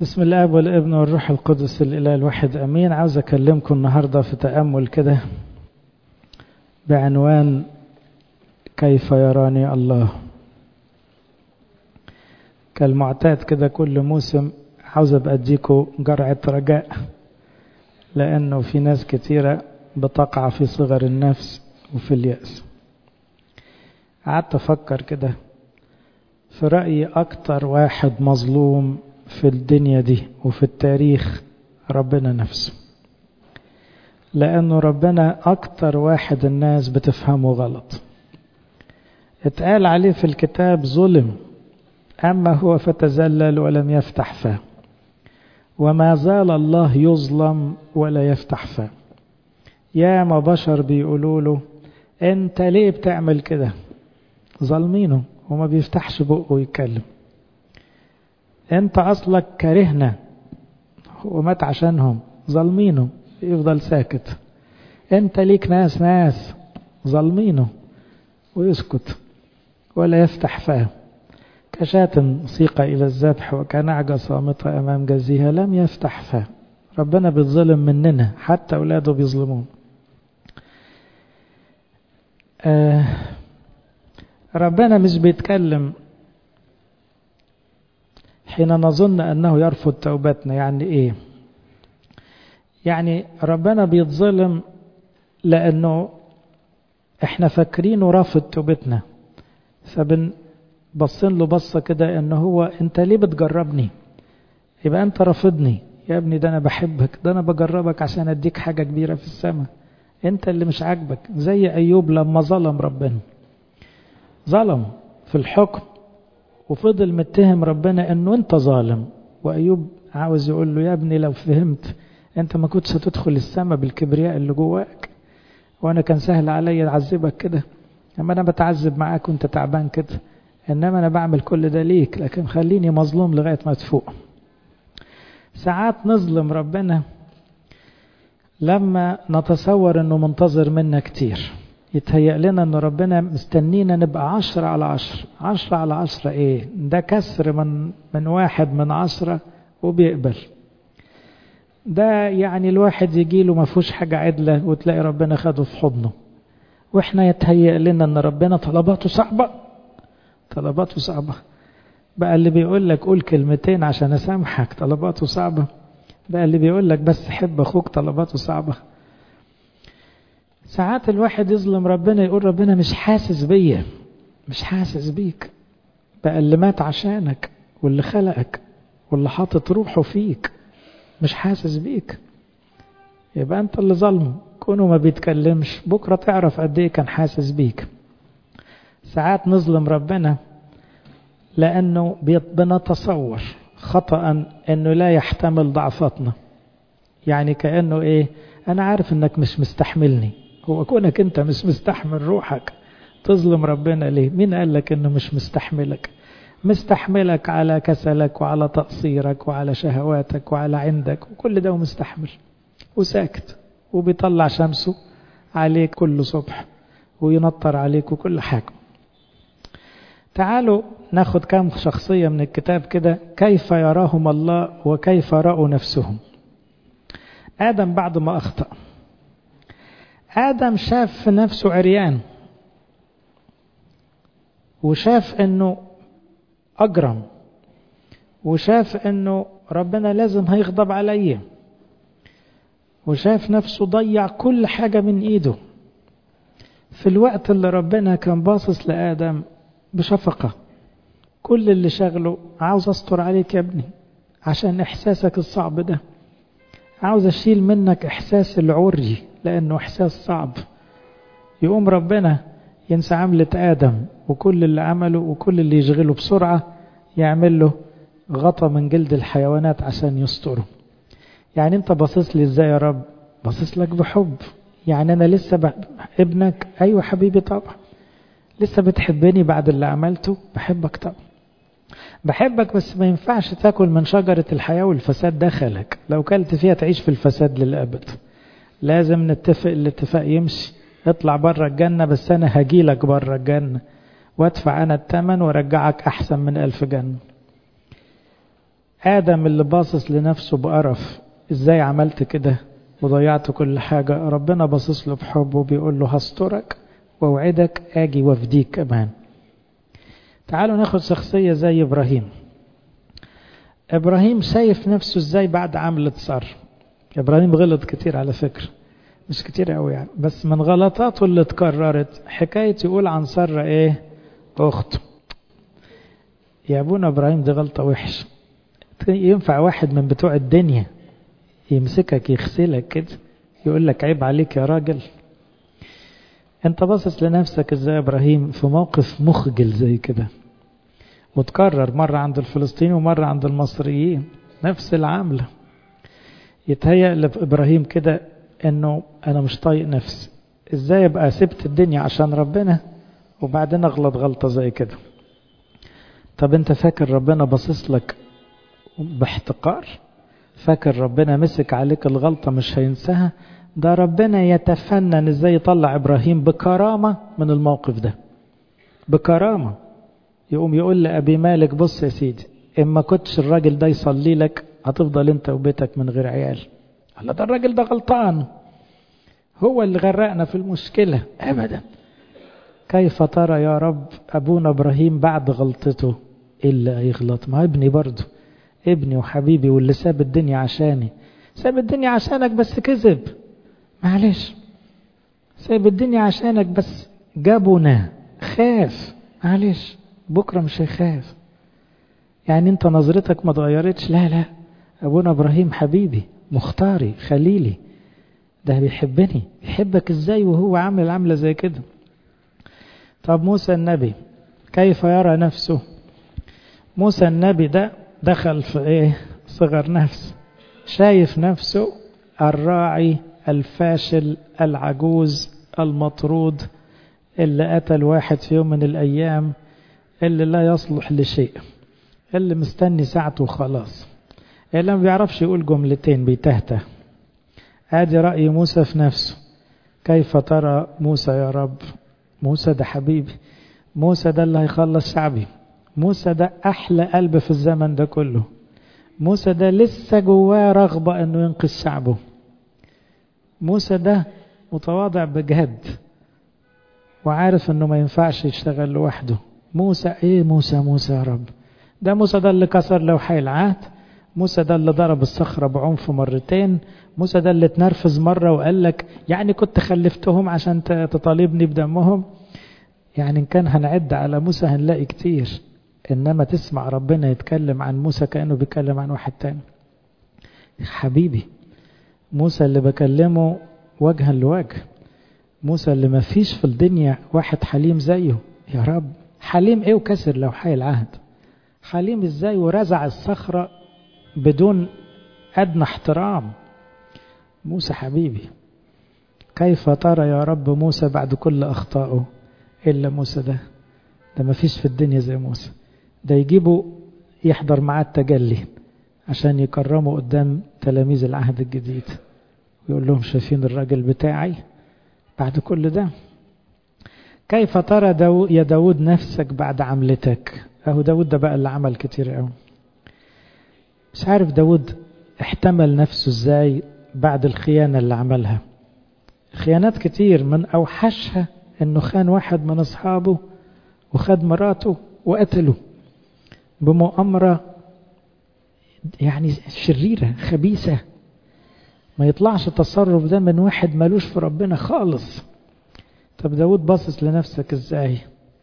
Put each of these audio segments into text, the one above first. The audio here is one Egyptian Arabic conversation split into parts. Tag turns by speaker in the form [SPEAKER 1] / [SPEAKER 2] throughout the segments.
[SPEAKER 1] بسم الله والابن والروح القدس الإله الواحد أمين عاوز أكلمكم النهاردة في تأمل كده بعنوان كيف يراني الله كالمعتاد كده كل موسم عاوز أبقى أديكم جرعة رجاء لأنه في ناس كتيرة بتقع في صغر النفس وفي اليأس قعدت أفكر كده في رأيي أكتر واحد مظلوم في الدنيا دي وفي التاريخ ربنا نفسه لأنه ربنا أكتر واحد الناس بتفهمه غلط اتقال عليه في الكتاب ظلم أما هو فتزلل ولم يفتح فاه وما زال الله يظلم ولا يفتح فاه يا ما بشر بيقولوا له انت ليه بتعمل كده ظالمينه وما بيفتحش بقه ويتكلم انت اصلك كرهنا ومات عشانهم ظالمينه يفضل ساكت انت ليك ناس ناس ظالمينه ويسكت ولا يفتح فاه كشاة سيق إلى الذبح وكنعجة صامتة أمام جزيها لم يفتح فاه ربنا بيتظلم مننا حتى أولاده بيظلمون آه ربنا مش بيتكلم حين نظن أنه يرفض توبتنا يعني إيه يعني ربنا بيتظلم لأنه إحنا فاكرينه رافض توبتنا فبن بصين له بصة كده أنه هو أنت ليه بتجربني يبقى أنت رافضني يا ابني ده أنا بحبك ده أنا بجربك عشان أديك حاجة كبيرة في السماء أنت اللي مش عاجبك زي أيوب لما ظلم ربنا ظلم في الحكم وفضل متهم ربنا انه انت ظالم وايوب عاوز يقول له يا ابني لو فهمت انت ما كنتش هتدخل السماء بالكبرياء اللي جواك وانا كان سهل عليا اعذبك كده اما انا بتعذب معاك وانت تعبان كده انما انا بعمل كل ده ليك لكن خليني مظلوم لغايه ما تفوق ساعات نظلم ربنا لما نتصور انه منتظر منا كتير يتهيأ لنا ان ربنا مستنينا نبقى عشرة على عشرة عشرة على عشرة ايه ده كسر من, من واحد من عشرة وبيقبل ده يعني الواحد يجي له ما فيهوش حاجة عدلة وتلاقي ربنا خده في حضنه واحنا يتهيأ لنا ان ربنا طلباته صعبة طلباته صعبة بقى اللي بيقول لك قول كلمتين عشان اسامحك طلباته صعبة بقى اللي بيقول لك بس حب اخوك طلباته صعبة ساعات الواحد يظلم ربنا يقول ربنا مش حاسس بيا مش حاسس بيك بقى اللي مات عشانك واللي خلقك واللي حاطط روحه فيك مش حاسس بيك يبقى انت اللي ظلمه كونه ما بيتكلمش بكره تعرف قد ايه كان حاسس بيك ساعات نظلم ربنا لانه بنتصور خطا انه لا يحتمل ضعفاتنا يعني كانه ايه انا عارف انك مش مستحملني هو كونك انت مش مستحمل روحك تظلم ربنا ليه مين قال لك انه مش مستحملك مستحملك على كسلك وعلى تقصيرك وعلى شهواتك وعلى عندك وكل ده مستحمل وساكت وبيطلع شمسه عليك كل صبح وينطر عليك وكل حاجة تعالوا ناخد كام شخصية من الكتاب كده كيف يراهم الله وكيف رأوا نفسهم آدم بعد ما أخطأ آدم شاف في نفسه عريان وشاف أنه أجرم وشاف أنه ربنا لازم هيغضب عليه وشاف نفسه ضيع كل حاجة من إيده في الوقت اللي ربنا كان باصص لآدم بشفقة كل اللي شغله عاوز أستر عليك يا ابني عشان إحساسك الصعب ده عاوز أشيل منك إحساس العري لأنه إحساس صعب يقوم ربنا ينسى عملة آدم وكل اللي عمله وكل اللي يشغله بسرعة يعمل له غطى من جلد الحيوانات عشان يستره يعني انت باصص لي ازاي يا رب باصص لك بحب يعني انا لسه ب... ابنك ايوه حبيبي طبعا لسه بتحبني بعد اللي عملته بحبك طبعا بحبك بس ما ينفعش تاكل من شجرة الحياة والفساد دخلك لو كلت فيها تعيش في الفساد للأبد لازم نتفق الاتفاق يمشي اطلع بره الجنة بس أنا هجيلك بره الجنة وادفع أنا الثمن وارجعك أحسن من ألف جنة آدم اللي باصص لنفسه بقرف ازاي عملت كده وضيعت كل حاجة ربنا باصص له بحب وبيقول له هسترك واوعدك اجي وافديك كمان تعالوا ناخد شخصية زي ابراهيم ابراهيم شايف نفسه ازاي بعد عملة سار ابراهيم غلط كتير على فكرة مش كتير قوي يعني بس من غلطاته اللي اتكررت حكاية يقول عن سارة ايه اخته يا ابونا ابراهيم دي غلطة وحش ينفع واحد من بتوع الدنيا يمسكك يغسلك كده يقول لك عيب عليك يا راجل انت باصص لنفسك ازاي يا ابراهيم في موقف مخجل زي كده وتكرر مرة عند الفلسطيني ومرة عند المصريين نفس العاملة يتهيأ لإبراهيم كده انه انا مش طايق نفسي ازاي ابقى سبت الدنيا عشان ربنا وبعدين اغلط غلطة زي كده طب انت فاكر ربنا باصص لك باحتقار فاكر ربنا مسك عليك الغلطة مش هينساها ده ربنا يتفنن ازاي يطلع ابراهيم بكرامة من الموقف ده بكرامة يقوم يقول لأبي مالك بص يا سيدي إما كنتش الراجل ده يصلي لك هتفضل انت وبيتك من غير عيال الله ده الراجل ده غلطان هو اللي غرقنا في المشكلة أبدا كيف ترى يا رب أبونا إبراهيم بعد غلطته إلا يغلط ما ابني برضه ابني وحبيبي واللي ساب الدنيا عشاني ساب الدنيا عشانك بس كذب معلش ساب الدنيا عشانك بس جابنا خاف معلش بكرة مش هيخاف يعني انت نظرتك ما اتغيرتش لا لا ابونا ابراهيم حبيبي مختاري خليلي ده بيحبني بيحبك ازاي وهو عامل عامله زي كده طب موسى النبي كيف يرى نفسه موسى النبي ده دخل في ايه صغر نفس شايف نفسه الراعي الفاشل العجوز المطرود اللي قتل واحد في يوم من الايام اللي لا يصلح لشيء اللي مستني ساعته وخلاص اللي ما بيعرفش يقول جملتين بيتهته ادي رأي موسى في نفسه كيف ترى موسى يا رب موسى ده حبيبي موسى ده اللي هيخلص شعبي موسى ده احلى قلب في الزمن ده كله موسى ده لسه جواه رغبة انه ينقذ شعبه موسى ده متواضع بجد وعارف انه ما ينفعش يشتغل لوحده موسى ايه موسى موسى يا رب ده موسى ده اللي كسر لوحي العهد موسى ده اللي ضرب الصخرة بعنف مرتين موسى ده اللي اتنرفز مرة وقال لك يعني كنت خلفتهم عشان تطالبني بدمهم يعني إن كان هنعد على موسى هنلاقي كتير إنما تسمع ربنا يتكلم عن موسى كأنه بيتكلم عن واحد تاني حبيبي موسى اللي بكلمه وجها لوجه موسى اللي ما فيش في الدنيا واحد حليم زيه يا رب حليم ايه وكسر لوحي العهد حليم ازاي ورزع الصخرة بدون أدنى احترام موسى حبيبي كيف ترى يا رب موسى بعد كل أخطائه إلا موسى ده ده ما فيش في الدنيا زي موسى ده يجيبه يحضر معاه التجلي عشان يكرمه قدام تلاميذ العهد الجديد ويقول لهم شايفين الراجل بتاعي بعد كل ده كيف ترى داو يا داود نفسك بعد عملتك اهو داود ده بقى اللي عمل كتير قوي مش عارف داود احتمل نفسه ازاي بعد الخيانة اللي عملها خيانات كتير من اوحشها انه خان واحد من اصحابه وخد مراته وقتله بمؤامرة يعني شريرة خبيثة ما يطلعش التصرف ده من واحد ملوش في ربنا خالص طب داود باصص لنفسك ازاي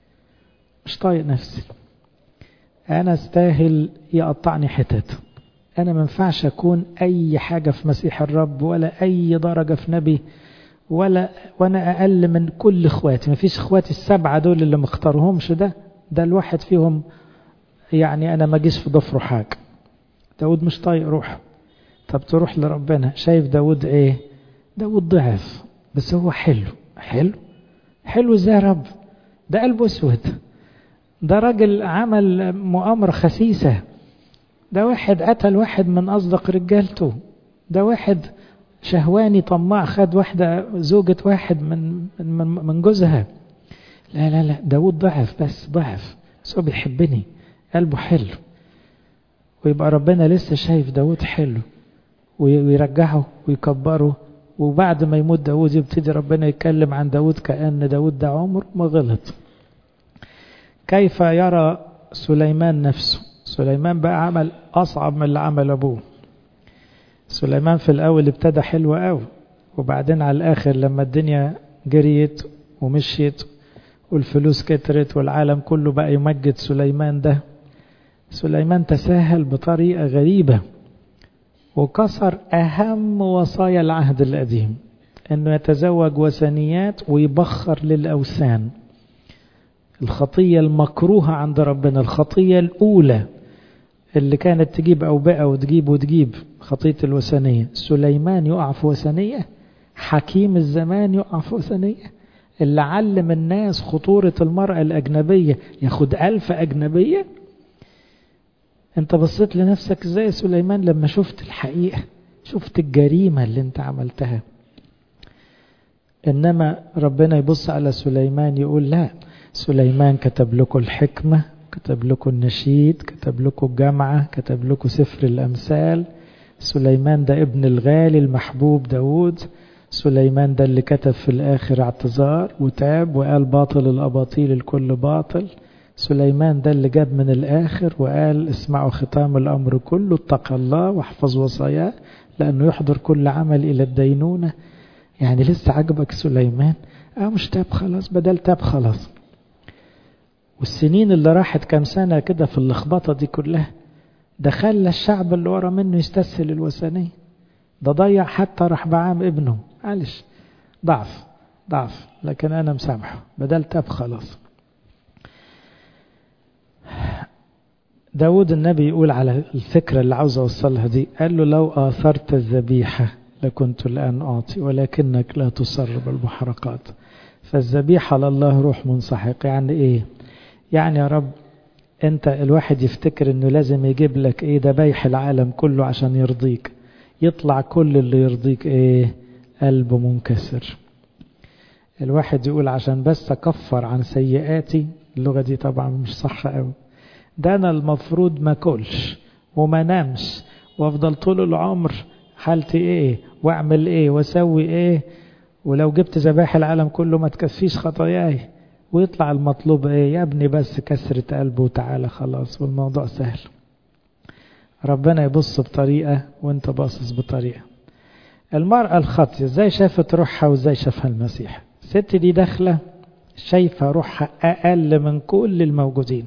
[SPEAKER 1] مش طايق نفسي انا استاهل يقطعني حتت انا ما ينفعش اكون اي حاجة في مسيح الرب ولا اي درجة في نبي ولا وانا اقل من كل اخواتي ما فيش اخواتي السبعة دول اللي مختارهمش ده ده الواحد فيهم يعني انا ما اجيش في ضفره حاجة داود مش طايق روحه طب تروح لربنا شايف داود ايه داود ضعف بس هو حلو حلو حلو ازاي يا رب ده قلبه اسود ده راجل عمل مؤامرة خسيسة ده واحد قتل واحد من أصدق رجالته ده واحد شهواني طماع خد واحدة زوجة واحد من من من جوزها لا لا لا داود ضعف بس ضعف بس هو بيحبني قلبه حلو ويبقى ربنا لسه شايف داود حلو ويرجعه ويكبره وبعد ما يموت داود يبتدي ربنا يتكلم عن داود كأن داود ده عمره ما غلط كيف يرى سليمان نفسه سليمان بقى عمل أصعب من اللي عمل أبوه سليمان في الأول ابتدى حلو قوي وبعدين على الآخر لما الدنيا جريت ومشيت والفلوس كترت والعالم كله بقى يمجد سليمان ده سليمان تساهل بطريقة غريبة وكسر أهم وصايا العهد القديم أنه يتزوج وثنيات ويبخر للأوثان الخطية المكروهة عند ربنا الخطية الأولى اللي كانت تجيب أوبئة وتجيب وتجيب خطية الوثنية سليمان يقع في وثنية حكيم الزمان يقع في وثنية اللي علم الناس خطورة المرأة الأجنبية ياخد ألف أجنبية انت بصيت لنفسك ازاي سليمان لما شفت الحقيقة شفت الجريمة اللي انت عملتها انما ربنا يبص على سليمان يقول لا سليمان كتب لكم الحكمة كتب لكم النشيد كتب لكم الجامعة كتب لكم سفر الأمثال سليمان ده ابن الغالي المحبوب داود سليمان ده اللي كتب في الآخر اعتذار وتاب وقال باطل الأباطيل الكل باطل سليمان ده اللي جاب من الآخر وقال اسمعوا ختام الأمر كله اتق الله واحفظ وصاياه لأنه يحضر كل عمل إلى الدينونة يعني لسه عجبك سليمان اه مش تاب خلاص بدل تاب خلاص والسنين اللي راحت كام سنة كده في اللخبطة دي كلها ده خلى الشعب اللي ورا منه يستسهل الوثنية ده ضيع حتى رحبعام ابنه معلش ضعف ضعف لكن أنا مسامحه بدل تاب خلاص داود النبي يقول على الفكرة اللي عاوز أوصلها دي قال له لو آثرت الذبيحة لكنت الآن أعطي ولكنك لا تصر بالمحرقات فالذبيحة لله روح منسحق يعني إيه يعني يا رب أنت الواحد يفتكر أنه لازم يجيب لك إيه دبايح العالم كله عشان يرضيك يطلع كل اللي يرضيك إيه قلب منكسر الواحد يقول عشان بس أكفر عن سيئاتي اللغة دي طبعا مش صح قوي ده أنا المفروض ما كلش وما نامش وافضل طول العمر حالتي ايه واعمل ايه واسوي ايه ولو جبت ذبائح العالم كله ما تكفيش خطاياي ويطلع المطلوب ايه يا ابني بس كسرة قلبه وتعالى خلاص والموضوع سهل ربنا يبص بطريقة وانت باصص بطريقة المرأة الخاطية ازاي شافت روحها وازاي شافها المسيح الست دي داخلة شايفة روحها أقل من كل الموجودين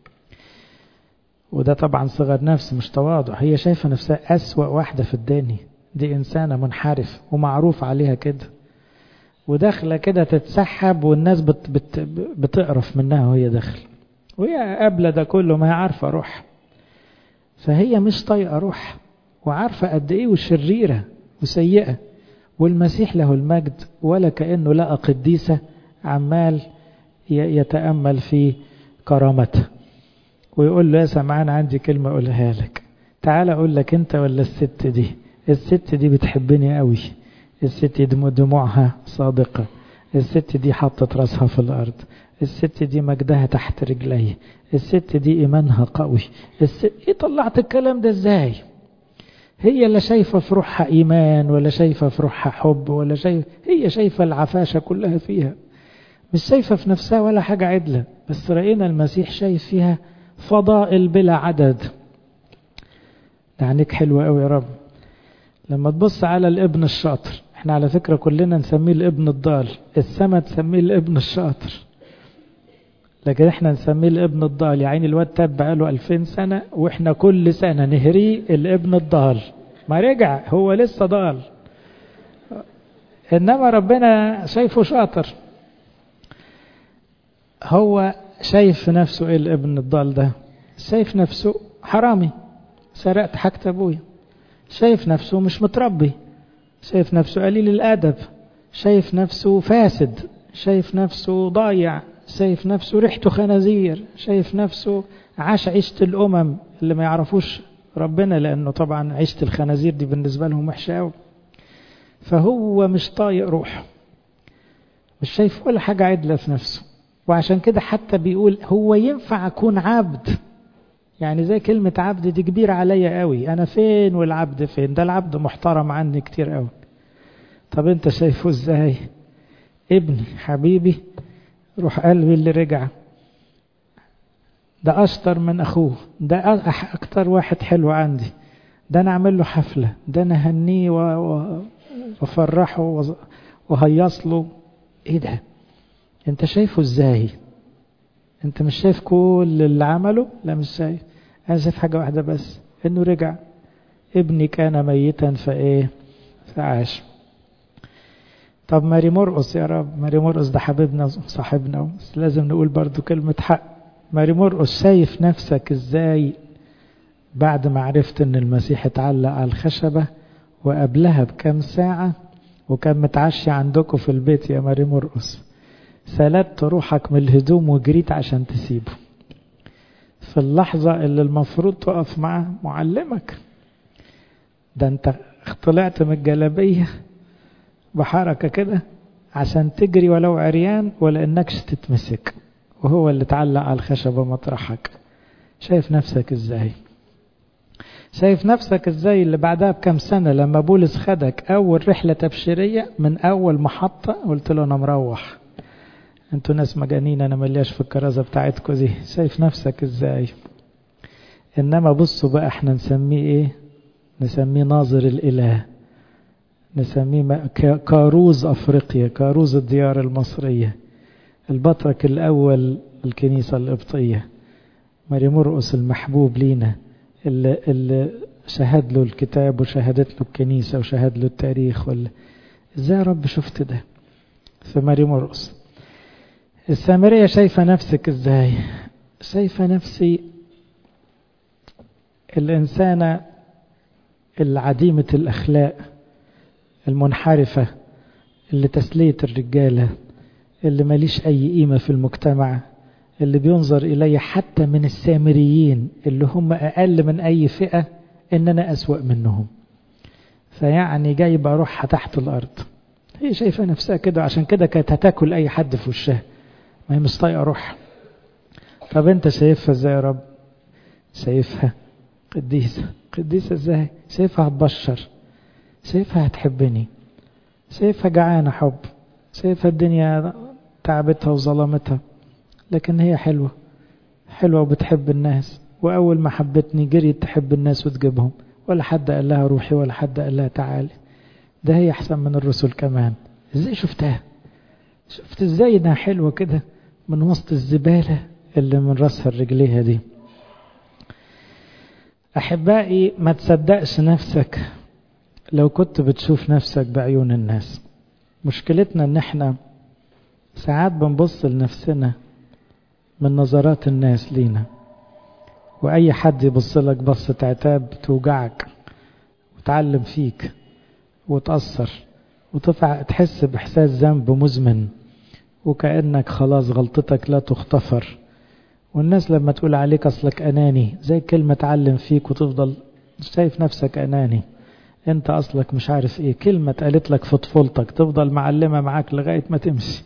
[SPEAKER 1] وده طبعا صغر نفس مش تواضع هي شايفة نفسها أسوأ واحدة في الدنيا دي إنسانة منحرف ومعروف عليها كده وداخلة كده تتسحب والناس بت بت بتقرف منها وهي داخل وهي قابلة ده كله ما هي عارفة روح فهي مش طايقة روح وعارفة قد إيه وشريرة وسيئة والمسيح له المجد ولا كأنه لقى قديسة عمال يتأمل في كرامتها ويقول له يا سمعان عندي كلمة أقولها لك تعال أقول لك أنت ولا الست دي الست دي بتحبني قوي الست دي دموعها صادقة الست دي حطت راسها في الأرض الست دي مجدها تحت رجلي الست دي إيمانها قوي الست... إيه طلعت الكلام ده إزاي هي لا شايفة في روحها إيمان ولا شايفة في روحها حب ولا شايفة هي شايفة العفاشة كلها فيها مش شايفة في نفسها ولا حاجة عدلة بس رأينا المسيح شايف فيها فضائل بلا عدد عينيك حلوة قوي يا رب لما تبص على الابن الشاطر احنا على فكرة كلنا نسميه الابن الضال السما تسميه الابن الشاطر لكن احنا نسميه الابن الضال يعني الواد تاب بقاله 2000 سنة واحنا كل سنة نهريه الابن الضال ما رجع هو لسه ضال انما ربنا شايفه شاطر هو شايف في نفسه ايه الابن الضال ده شايف نفسه حرامي سرقت حاجة ابويا شايف نفسه مش متربي شايف نفسه قليل الادب شايف نفسه فاسد شايف نفسه ضايع شايف نفسه ريحته خنازير شايف نفسه عاش عيشة الأمم اللي ما يعرفوش ربنا لأنه طبعا عيشة الخنازير دي بالنسبة لهم وحشة قوي فهو مش طايق روحه مش شايف ولا حاجة عدلة في نفسه وعشان كده حتى بيقول هو ينفع أكون عبد يعني زي كلمة عبد دي كبيرة عليا قوي أنا فين والعبد فين ده العبد محترم عني كتير قوي طب أنت شايفه إزاي ابني حبيبي روح قلبي اللي رجع ده أشطر من أخوه ده أكتر واحد حلو عندي ده أنا أعمل له حفلة ده أنا هنيه وأفرحه وهيص له إيه ده أنت شايفه إزاي أنت مش شايف كل اللي عمله لا مش شايف أنا شايف حاجة واحدة بس إنه رجع ابني كان ميتا فإيه فعاش طب ماري مرقص يا رب ماري مرقص ده حبيبنا وصاحبنا بس لازم نقول برضو كلمة حق ماري مرقص شايف نفسك ازاي بعد ما عرفت ان المسيح اتعلق على الخشبة وقبلها بكام ساعة وكان متعشي عندكم في البيت يا ماري مرقص سلبت روحك من الهدوم وجريت عشان تسيبه في اللحظة اللي المفروض تقف مع معلمك ده انت طلعت من الجلابية بحركة كده عشان تجري ولو عريان ولا انكش تتمسك وهو اللي اتعلق على الخشبة مطرحك شايف نفسك ازاي شايف نفسك ازاي اللي بعدها بكم سنة لما بولس خدك اول رحلة تبشيرية من اول محطة قلت له انا مروح انتوا ناس مجانين انا ملياش في الكرازة بتاعتكم دي شايف نفسك ازاي انما بصوا بقى احنا نسميه ايه نسميه ناظر الاله نسميه كاروز افريقيا كاروز الديار المصرية البطرك الاول الكنيسة القبطية ماري مرقس المحبوب لينا اللي, اللي شهد له الكتاب وشهدت له الكنيسة وشهد له التاريخ ولا ازاي يا رب شفت ده في ماري مرقس السامرية شايفة نفسك ازاي شايفة نفسي الإنسانة العديمة الأخلاق المنحرفة اللي تسلية الرجالة اللي ماليش أي قيمة في المجتمع اللي بينظر إلي حتى من السامريين اللي هم أقل من أي فئة إن أنا أسوأ منهم فيعني جايبة روحها تحت الأرض هي شايفة نفسها كده عشان كده كانت هتاكل أي حد في وشها ما هي مش طايقة روحها طب أنت شايفها إزاي يا رب شايفها قديسة قديسة إزاي شايفها هتبشر شايفها هتحبني شايفها جعانة حب شايفها الدنيا تعبتها وظلمتها لكن هي حلوة حلوة وبتحب الناس وأول ما حبتني جريت تحب الناس وتجيبهم ولا حد قال لها روحي ولا حد قال لها تعالي ده هي أحسن من الرسل كمان إزاي شفتها شفت إزاي إنها حلوة كده من وسط الزبالة اللي من راسها لرجليها دي أحبائي ما تصدقش نفسك لو كنت بتشوف نفسك بعيون الناس مشكلتنا ان احنا ساعات بنبص لنفسنا من نظرات الناس لينا واي حد يبص لك بصة عتاب توجعك وتعلم فيك وتأثر وتفع تحس بإحساس ذنب مزمن وكأنك خلاص غلطتك لا تغتفر والناس لما تقول عليك أصلك أناني زي كلمة تعلم فيك وتفضل شايف نفسك أناني انت اصلك مش عارف ايه كلمة قالت لك في طفولتك تفضل معلمة معاك لغاية ما تمشي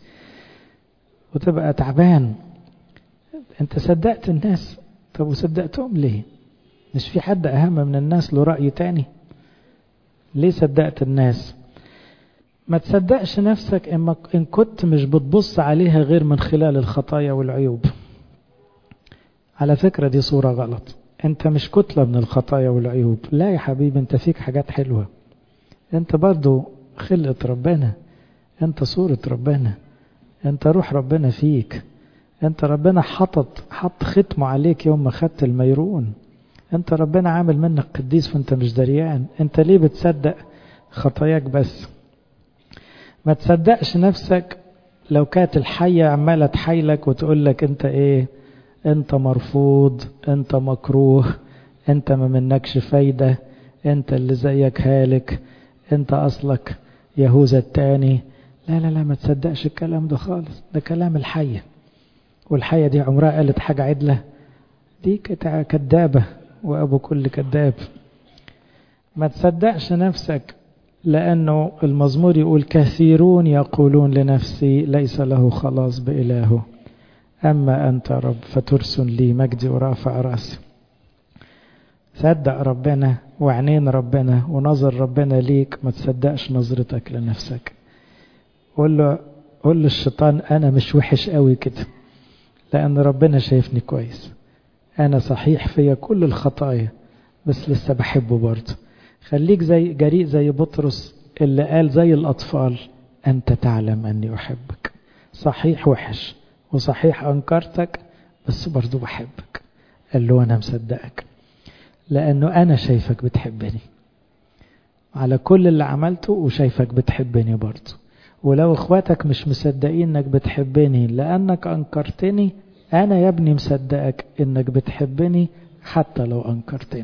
[SPEAKER 1] وتبقى تعبان انت صدقت الناس طب وصدقتهم ليه مش في حد اهم من الناس له رأي تاني ليه صدقت الناس ما تصدقش نفسك ان كنت مش بتبص عليها غير من خلال الخطايا والعيوب على فكرة دي صورة غلط انت مش كتلة من الخطايا والعيوب لا يا حبيبي انت فيك حاجات حلوة انت برضو خلقة ربنا انت صورة ربنا انت روح ربنا فيك انت ربنا حطت حط ختمه عليك يوم ما خدت الميرون انت ربنا عامل منك قديس وانت مش دريان انت ليه بتصدق خطاياك بس ما تصدقش نفسك لو كانت الحية عمالة تحايلك وتقول لك انت ايه انت مرفوض انت مكروه انت ما منكش فايدة انت اللي زيك هالك انت اصلك يهوذا التاني لا لا لا ما تصدقش الكلام ده خالص ده كلام الحية والحية دي عمرها قالت حاجة عدلة دي كدابة وابو كل كذاب ما تصدقش نفسك لأنه المزمور يقول كثيرون يقولون لنفسي ليس له خلاص بإلهه أما أنت رب فترسل لي مجدي ورافع رأسي صدق ربنا وعينين ربنا ونظر ربنا ليك ما تصدقش نظرتك لنفسك قول له قول للشيطان انا مش وحش قوي كده لان ربنا شايفني كويس انا صحيح فيا كل الخطايا بس لسه بحبه برضه خليك زي جريء زي بطرس اللي قال زي الاطفال انت تعلم اني احبك صحيح وحش وصحيح انكرتك بس برضه بحبك قال له انا مصدقك لانه انا شايفك بتحبني على كل اللي عملته وشايفك بتحبني برضه ولو اخواتك مش مصدقين انك بتحبني لانك انكرتني انا يا ابني مصدقك انك بتحبني حتى لو انكرتني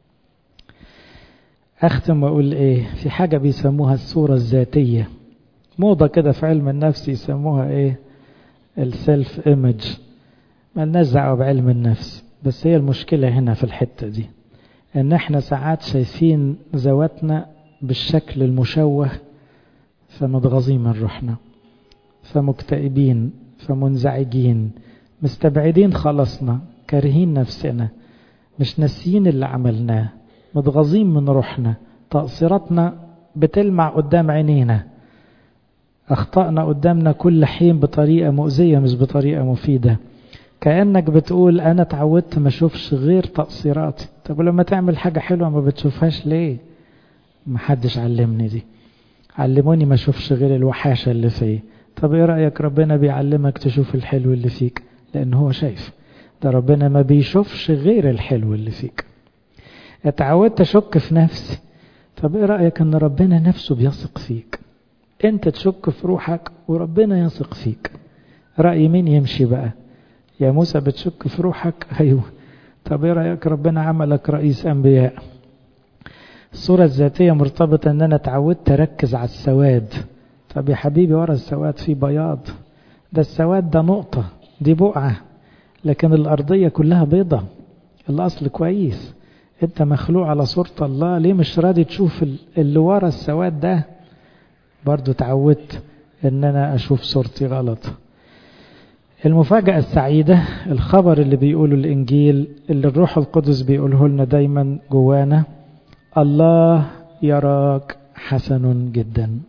[SPEAKER 1] اختم واقول ايه في حاجة بيسموها الصورة الذاتية موضة كده في علم النفس يسموها ايه السيلف ايمج ملناش دعوة بعلم النفس بس هي المشكلة هنا في الحتة دي ان احنا ساعات شايفين ذواتنا بالشكل المشوه فمتغاظين من روحنا فمكتئبين فمنزعجين مستبعدين خلصنا كارهين نفسنا مش ناسيين اللي عملناه متغاظين من روحنا تقصيراتنا بتلمع قدام عينينا أخطأنا قدامنا كل حين بطريقة مؤذية مش بطريقة مفيدة كأنك بتقول أنا اتعودت ما أشوفش غير تقصيراتي طب ولما تعمل حاجة حلوة ما بتشوفهاش ليه محدش علمني دي علموني ما أشوفش غير الوحاشة اللي فيه طب إيه رأيك ربنا بيعلمك تشوف الحلو اللي فيك لأن هو شايف ده ربنا ما بيشوفش غير الحلو اللي فيك اتعودت أشك في نفسي طب إيه رأيك أن ربنا نفسه بيثق فيك أنت تشك في روحك وربنا يثق فيك رأي مين يمشي بقى يا موسى بتشك في روحك أيوه طب إيه رأيك ربنا عملك رئيس أنبياء الصورة الذاتية مرتبطة أن أنا اتعودت أركز على السواد طب يا حبيبي ورا السواد في بياض ده السواد ده نقطة دي بقعة لكن الأرضية كلها بيضة الأصل كويس أنت مخلوق على صورة الله ليه مش راضي تشوف اللي ورا السواد ده برضو تعودت أن أنا أشوف صورتي غلط المفاجأة السعيدة الخبر اللي بيقوله الإنجيل اللي الروح القدس بيقوله لنا دايما جوانا الله يراك حسن جدا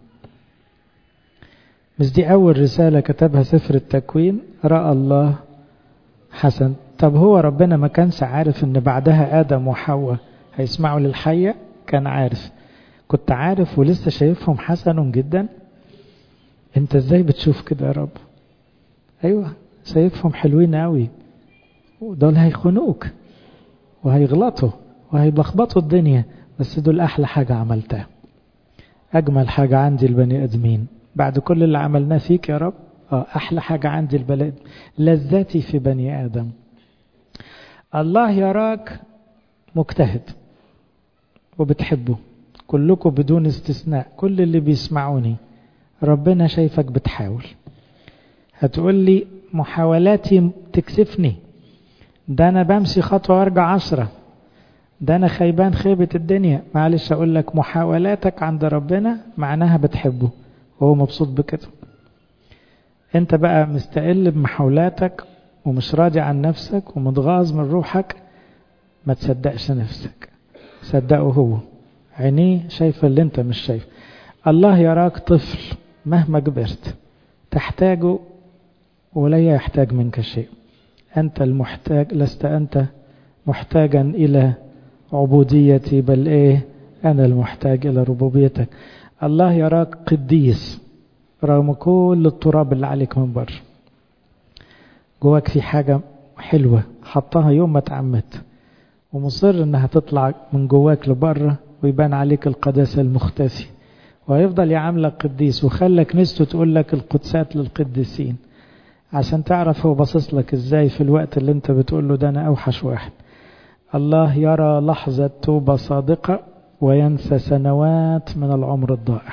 [SPEAKER 1] مش دي أول رسالة كتبها سفر التكوين رأى الله حسن طب هو ربنا ما كانش عارف ان بعدها آدم وحواء هيسمعوا للحية كان عارف كنت عارف ولسه شايفهم حسن جدا انت ازاي بتشوف كده يا رب ايوه شايفهم حلوين قوي ودول هيخنوك وهيغلطوا وهيلخبطوا الدنيا بس دول احلى حاجة عملتها اجمل حاجة عندي البني ادمين بعد كل اللي عملناه فيك يا رب اه احلى حاجة عندي البلد لذتي في بني ادم الله يراك مجتهد وبتحبه كلكم بدون استثناء كل اللي بيسمعوني ربنا شايفك بتحاول هتقول لي محاولاتي تكسفني ده انا بمشي خطوة وارجع عشرة ده انا خيبان خيبة الدنيا معلش اقول لك محاولاتك عند ربنا معناها بتحبه وهو مبسوط بكده انت بقى مستقل بمحاولاتك ومش راضي عن نفسك ومتغاظ من روحك ما تصدقش نفسك صدقه هو عينيه شايفه اللي انت مش شايف الله يراك طفل مهما كبرت تحتاجه ولا يحتاج منك شيء أنت المحتاج لست أنت محتاجا إلى عبوديتي بل إيه أنا المحتاج إلى ربوبيتك الله يراك قديس رغم كل التراب اللي عليك من بره جواك في حاجة حلوة حطها يوم ما اتعمت ومصر انها تطلع من جواك لبره ويبان عليك القداسة المختفي وهيفضل يعاملك قديس وخلى كنيسته تقول لك القدسات للقديسين عشان تعرف هو باصص لك ازاي في الوقت اللي انت بتقول له ده انا اوحش واحد الله يرى لحظة توبة صادقة وينسى سنوات من العمر الضائع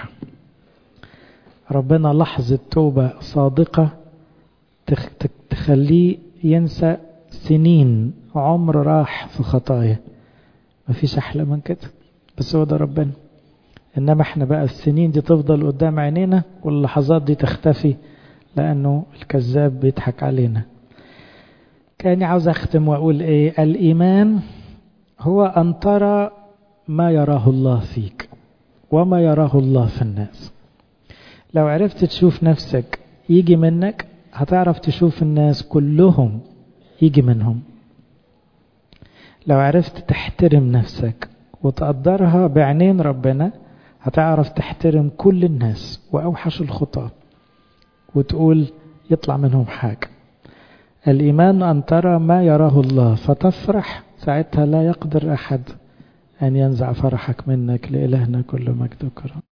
[SPEAKER 1] ربنا لحظة توبة صادقة تخليه ينسى سنين عمر راح في خطايا مفيش أحلى من كده بس هو ده ربنا إنما احنا بقى السنين دي تفضل قدام عينينا واللحظات دي تختفي لأنه الكذاب بيضحك علينا كاني عاوز أختم وأقول إيه الإيمان هو أن ترى ما يراه الله فيك وما يراه الله في الناس لو عرفت تشوف نفسك يجي منك هتعرف تشوف الناس كلهم يجي منهم لو عرفت تحترم نفسك وتقدرها بعينين ربنا هتعرف تحترم كل الناس وأوحش الخطاة وتقول يطلع منهم حاجة الإيمان أن ترى ما يراه الله فتفرح ساعتها لا يقدر أحد أن ينزع فرحك منك لإلهنا كل مجد وكرم